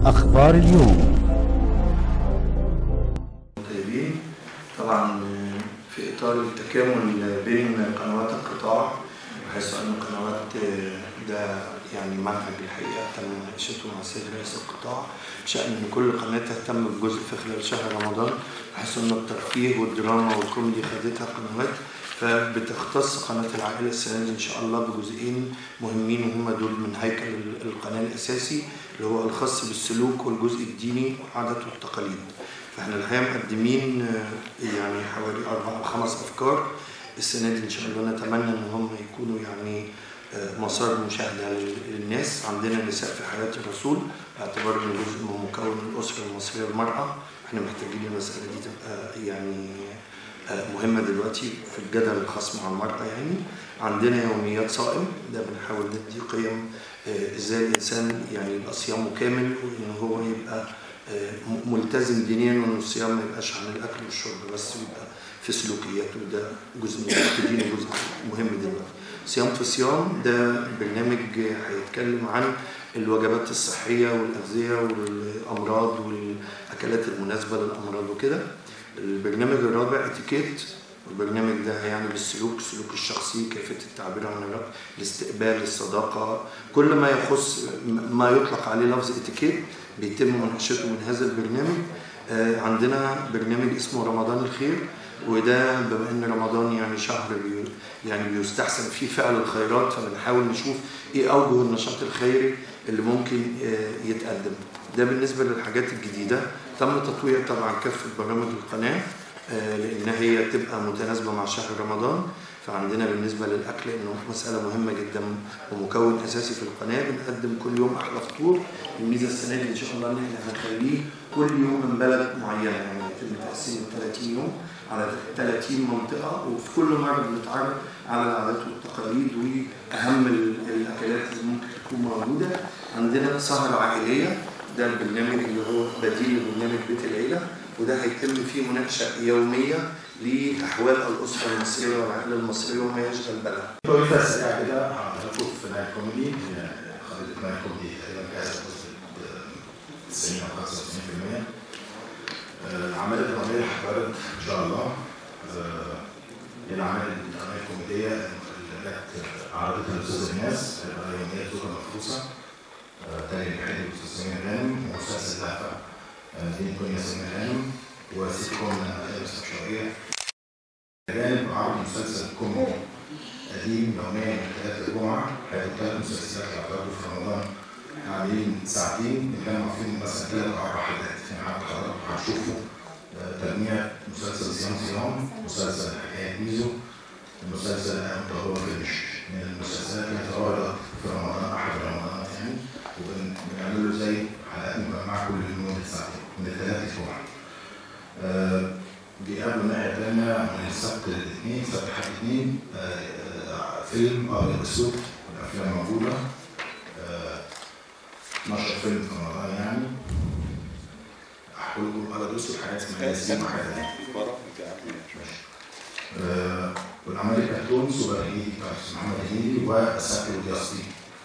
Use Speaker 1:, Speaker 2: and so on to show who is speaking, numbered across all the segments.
Speaker 1: أخبار اليوم
Speaker 2: طيبين طبعا في اطار التكامل بين قنوات القطاع بحيث ان قنوات ده يعني منهج الحقيقه تم مناقشته مع السيد رئيس القطاع بشان ان كل قناه تهتم بجزء في خلال شهر رمضان بحيث ان الترفيه والدراما والكوميدي خدتها قنوات فبتختص قناه العائله السنه دي ان شاء الله بجزئين مهمين وهم دول من هيكل القناه الاساسي اللي هو الخاص بالسلوك والجزء الديني والعادات والتقاليد فاحنا الحقيقه مقدمين يعني حوالي اربع او خمس افكار السنه دي ان شاء الله نتمنى ان هم يكونوا يعني مسار مشاهده للناس عندنا نساء في حياه الرسول باعتبار ان جزء من مكون الاسره المصريه المراه احنا محتاجين المساله دي تبقى يعني مهمه دلوقتي في الجدل الخاص مع المراه يعني عندنا يوميات صائم ده بنحاول ندي قيم ازاي الانسان يعني يبقى صيامه كامل وان هو يبقى ملتزم دينيا وان الصيام ما يبقاش عن الاكل والشرب بس ويبقى في سلوكياته ده جزء من الدين جزء مهم دلوقتي صيام في صيام ده برنامج هيتكلم عن الوجبات الصحية والأغذية والأمراض والأكلات المناسبة للأمراض وكده البرنامج الرابع اتيكيت والبرنامج ده هيعمل السلوك السلوك الشخصي كيفية التعبير عن الرأي الاستقبال الصداقة كل ما يخص ما يطلق عليه لفظ اتيكيت بيتم مناقشته من هذا البرنامج عندنا برنامج اسمه رمضان الخير وده بما ان رمضان يعني شهر بي يعني بيستحسن فيه فعل الخيرات فبنحاول نشوف ايه اوجه النشاط الخيري اللي ممكن يتقدم ده بالنسبه للحاجات الجديده تم تطوير طبعا كافه برامج القناه لان هي تبقى متناسبه مع شهر رمضان فعندنا بالنسبه للاكل انه مساله مهمه جدا ومكون اساسي في القناه بنقدم كل يوم احلى فطور الميزه السنه دي ان شاء الله ان احنا هنخليه كل يوم من بلد معينه يعني يتم تقسيم 30 يوم على 30 منطقه وفي كل مره بنتعرف على العادات والتقاليد واهم الاكلات اللي ممكن تكون موجوده عندنا سهره عائليه ده البرنامج اللي هو بديل لبرنامج بيت العيله وده هيتم فيه مناقشه يوميه لاحوال الاسره المصريه والعائله المصريه وما يشغل بالها.
Speaker 3: كويسه سريعه كده هنشوف في نايل كوميدي خريطه نايل كوميدي تقريبا جاهزه بنسبه 90 او 95% الاعمال الدراميه اللي هتعرض ان شاء الله الاعمال الدراميه الكوميديه اللي جت عرضتها الاستاذ الناس يوميه زوجه مفروسه تاني الحلي الاستاذ سمير غانم ومسلسل لهفه دين كونيا سمير غانم وسيت كوم من المدارس الشرعيه غانم عرض مسلسل كوميدي قديم يوميا من ثلاثة الجمعة هيبقوا ثلاث مسلسلات هيعرضوا في رمضان عاملين ساعتين بنتكلم فيهم مثلا ثلاث او اربع حلقات يعني حضراتكم هتشوفوا تجميع مسلسل صيام صيام مسلسل حكاية ميزو المسلسل انت هو فينش من المسلسلات اللي هتعرض في رمضان احد رمضانات يعني وبنعمل له زي حلقات مجمعة كل يوم لمدة ساعتين من الثلاث اسبوع أه بيقابلوا الناحية الثانية من السبت الاثنين سبت حد اثنين أه فيلم ابيض اسود الافلام موجودة أه 12 فيلم في رمضان يعني احكي لكم ابيض اسود حاجات اسمها ياسين وحاجات أه والاعمال الكرتون سوبر هيدي بتاع محمد هنيدي والسقف القياسي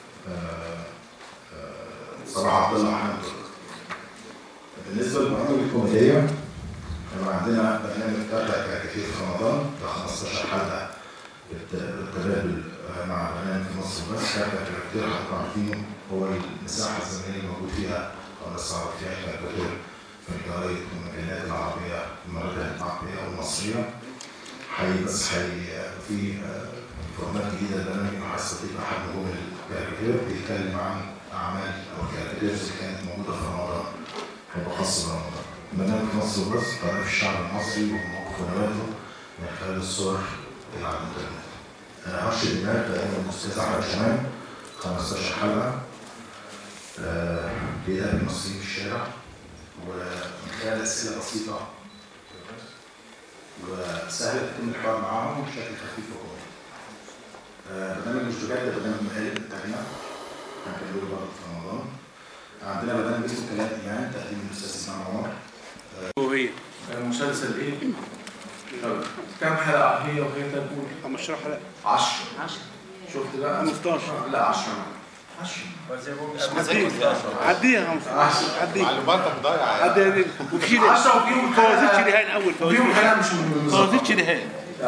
Speaker 3: صلاح عبد الله محمد بالنسبه للبرامج الكوميديه احنا عندنا برنامج تابع كتير في رمضان ده 15 حلقه بالتبادل مع برنامج في مصر بس تابع كتير حضرتك عارفينه هو المساحه الزمنيه اللي موجود فيها او صار فيها كتير في الجرايد والمجلات العربيه المراجع العربيه والمصريه حي بس حي في فورمات جديده البرنامج هيستضيف احد نجوم الكاريكاتير بيتكلم عن اعمال او الكاريكاتيرز اللي كانت موجوده في رمضان هيبقى خاص برمضان برنامج في مصر بس تعرف الشعب المصري وموقف ونواته من خلال الصور اللي على الانترنت هرش الدماغ تقريبا الاستاذ احمد شمال 15 حلقه آه بيقابل مصريين في الشارع ومن خلال اسئله بسيطه وسهل يتم الحوار معاهم بشكل خفيف وقوي. آه برنامج مش بجد ده برنامج مقالب بتاعنا هنكمله برضه في رمضان. عندنا برنامج اسمه كلام ايمان تقديم الاستاذ اسماعيل عمر.
Speaker 4: وهي
Speaker 5: مسلسل ايه؟ طب كم حلقة هي وهي تقول
Speaker 4: 15 حلقة
Speaker 5: 10
Speaker 4: 10
Speaker 5: شفت بقى؟
Speaker 4: 15
Speaker 5: لا 10
Speaker 1: عديها عديها
Speaker 4: معلوماتك ضايعه
Speaker 1: عديها وفي
Speaker 2: 10 وفيهم
Speaker 1: فوازير
Speaker 2: حلقة-
Speaker 1: شريهان اول
Speaker 2: وفيهم
Speaker 1: فوازير
Speaker 2: حلقه مش من
Speaker 1: فوازير شريهان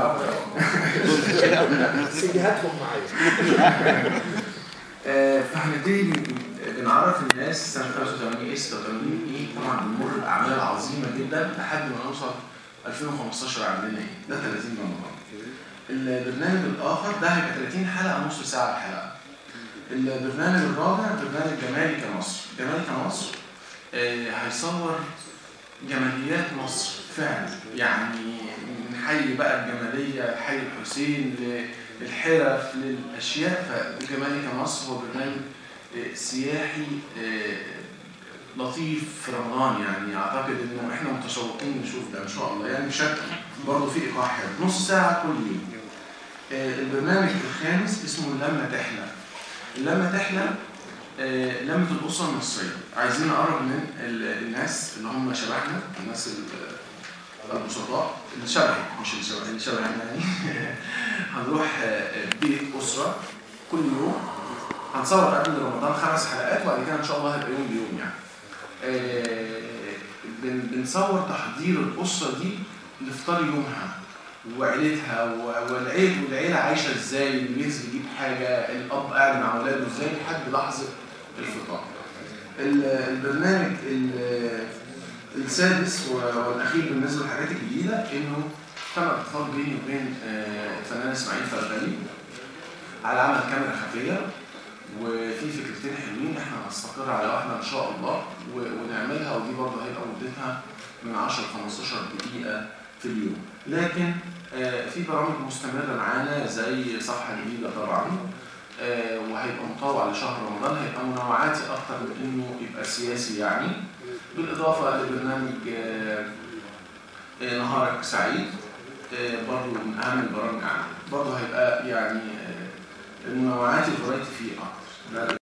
Speaker 5: آه، فهنبتدي بن- بنعرف الناس سنه 85 ايه 86 ايه طبعا بنمر باعمال عظيمه جدا لحد ما نوصل 2015 عندنا ايه ده 30 رمضان البرنامج الاخر ده هيبقى 30 حلقه نص ساعه الحلقه البرنامج الرابع برنامج جمالي كمصر جمالي كمصر آه، هيصور جماليات مصر فعلا يعني من حي بقى الجمالية حي الحسين للحرف للأشياء فجمالي كمصر هو برنامج آه، سياحي آه، لطيف في رمضان يعني اعتقد انه احنا متشوقين نشوف ده ان شاء الله يعني بشكل برضه في ايقاع حلو نص ساعه كل يوم آه، البرنامج الخامس اسمه لما تحلى لما تحلى آه، لمة الأسرة المصرية عايزين نقرب من ال- الناس اللي هم شبهنا الناس ال- البسطاء اللي شبهي مش اللي شبه اللي شبهنا يعني هنروح آه، بيت أسرة كل يوم هنصور قبل رمضان خمس حلقات وبعد كده إن شاء الله هيبقى يوم بيوم يعني آه، بن- بنصور تحضير الأسرة دي لإفطار يومها وعيلتها و- والعيل والعيلة عايشة ازاي اللي بينزل يجيب حاجة الأب قاعد مع أولاده ازاي لحد لحظة الفطار ال- البرنامج ال- السادس و- والأخير بالنسبة للحاجات الجديدة إنه تم اتصال بيني وبين آه، الفنان إسماعيل فرغلي على عمل كاميرا خفية وفي فكرتين حلوين احنا هنستقر على واحدة إن شاء الله و- ونعملها ودي برضه هيبقى مدتها من 10 ل 15 دقيقة في اليوم لكن آه، في برامج مستمرة معانا زي صفحة جديدة طبعا آه، وهيبقى مطوع لشهر رمضان هيبقى منوعاتي أكتر من إنه يبقى سياسي يعني بالإضافة لبرنامج آه، آه، نهارك سعيد آه، برضو من أهم البرامج عندي برضو هيبقى يعني آه، المنوعات الفرايتي فيه أكتر ده